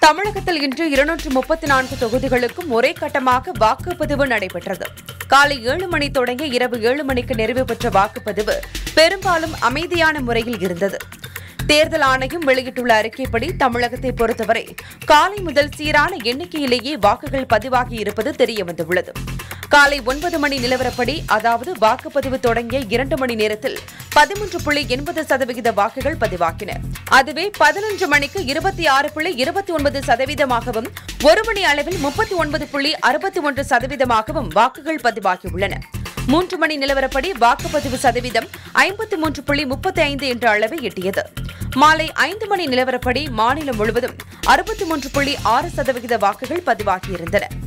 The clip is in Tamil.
தமிழகத்தில் இன்று இருநூற்று முப்பத்தி நான்கு தொகுதிகளுக்கும் ஒரே கட்டமாக வாக்குப்பதிவு நடைபெற்றது காலை ஏழு மணி தொடங்கி இரவு ஏழு மணிக்கு நிறைவு பெற்ற வாக்குப்பதிவு பெரும்பாலும் அமைதியான முறையில் இருந்தது தேர்தல் ஆணையம் வெளியிட்டுள்ள அறிக்கைப்படி தமிழகத்தை பொறுத்தவரை காலை முதல் சீரான எண்ணிக்கையிலேயே வாக்குகள் பதிவாகி இருப்பது தெரியவந்துள்ளது காலை ஒன்பது மணி நிலவரப்படி அதாவது வாக்குப்பதிவு தொடங்கிய இரண்டு மணி நேரத்தில் பதிமூன்று புள்ளி எண்பது சதவிகித வாக்குகள் பதிவாகின அதுவே பதினொன்று மணிக்கு இருபத்தி ஆறு புள்ளி இருபத்தி ஒன்பது சதவீதமாகவும் ஒரு மணி அளவில் முப்பத்தி ஒன்பது புள்ளி அறுபத்தி ஒன்று சதவீதமாகவும் வாக்குகள் பதிவாகியுள்ளன மூன்று மணி நிலவரப்படி வாக்குப்பதிவு சதவீதம் ஐம்பத்தி மூன்று புள்ளி முப்பத்தி ஐந்து என்ற அளவை எட்டியது மாலை ஐந்து மணி நிலவரப்படி மாநிலம் முழுவதும் அறுபத்தி மூன்று புள்ளி ஆறு சதவிகித வாக்குகள் பதிவாகியிருந்தன